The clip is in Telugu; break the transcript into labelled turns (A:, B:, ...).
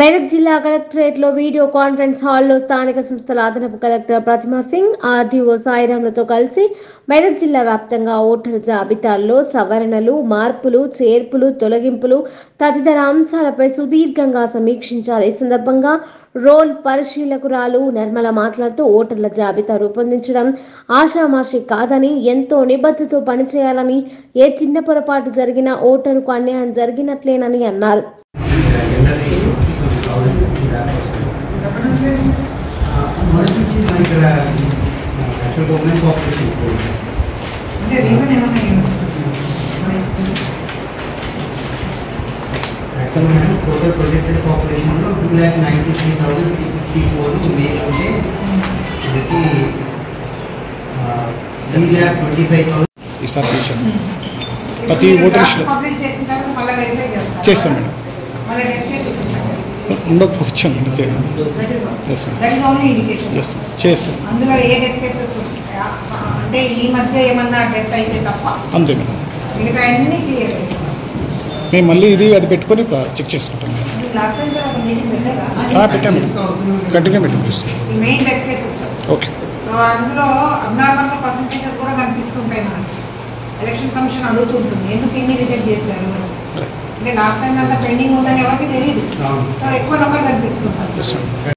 A: మెదక్ జిల్లా కలెక్టరేట్లో వీడియో కాన్ఫరెన్స్ హాల్లో స్థానిక సంస్థల అదనపు కలెక్టర్ ప్రతిమా సింగ్ ఆర్డీఓ సాయిరాంలతో కలిసి మెదక్ జిల్లా వ్యాప్తంగా ఓటరు జాబితాల్లో సవరణలు మార్పులు చేర్పులు తొలగింపులు తదితర అంశాలపై సుదీర్ఘంగా సమీక్షించారు ఈ సందర్భంగా రోల్ పరిశీలకురాలు నిర్మల మాట్లాడుతూ ఓటర్ల జాబితా రూపొందించడం ఆషామాషి కాదని ఎంతో నిబద్ధతో పనిచేయాలని ఏ చిన్న పొరపాటు జరిగినా ఓటరుకు అన్యాయం జరిగినట్లేనని అన్నారు
B: మొదటి నుంచి మన ఇక్కడ యాక్చువల్ గవర్నమెంట్ కోఆపరేషన్
C: అంటే రీజన్ ఏమన్నా
B: యాక్చువల్ మేడం టోటల్ ప్రొజెక్టెడ్ పాపులేషన్లో two lakh ninety three thousand fifty four male ఉంటే మనకి three lakh twenty five thousand
D: ఈసారి చేశాం ప్రతి ఓటర్ లిస్టులో
C: పబ్లిష్ చేసిన తర్వాత మళ్ళీ వెరిఫై చేస్తారు
D: చేస్తాం మేడం
C: మళ్ళీ డెత్ కేసెస్
D: ఉండకపోవచ్చు అండి చేయండి
C: that is
D: Yes, ma'am.
C: That is only indication
D: ఎస్ చేస్తాం
C: అందులో ఏ డెత్ కేసెస్ అంటే ఈ మధ్య ఏమన్నా డెత్ అయితే తప్ప
D: అంతే మేడం
C: మిగతా అన్ని క్లియర్
D: మేము మళ్ళీ ఇది అది పెట్టుకొని చెక్ చేసుకుంటాం మేడం
C: లాస్ట్ టైం సార్ ఒక మీటింగ్ పెట్టారా
D: ఆ, పెట్టాం మేడం కంటిన్యూ పెట్టాం చేస్తాం
C: ఈ main death cases
D: okay
C: so అందులో అబ్నార్మల్గా పర్సంటేజెస్ కూడా కనిపిస్తుంటాయి మనకి ఎలక్షన్ కమిషన్ అడుగుతుంటుంది ఎందుకు ఇన్ని రిజెక్ట్ చేశారు
D: రైట్
C: అంటే లాస్ట్ టైం అంతా పెండింగ్ ఉందని ఎవరికి తెలియదు
B: అవును.
C: సో ఎక్కువ నెంబర్ కనిపిస్తుంటారు
D: ఎస్ మేడం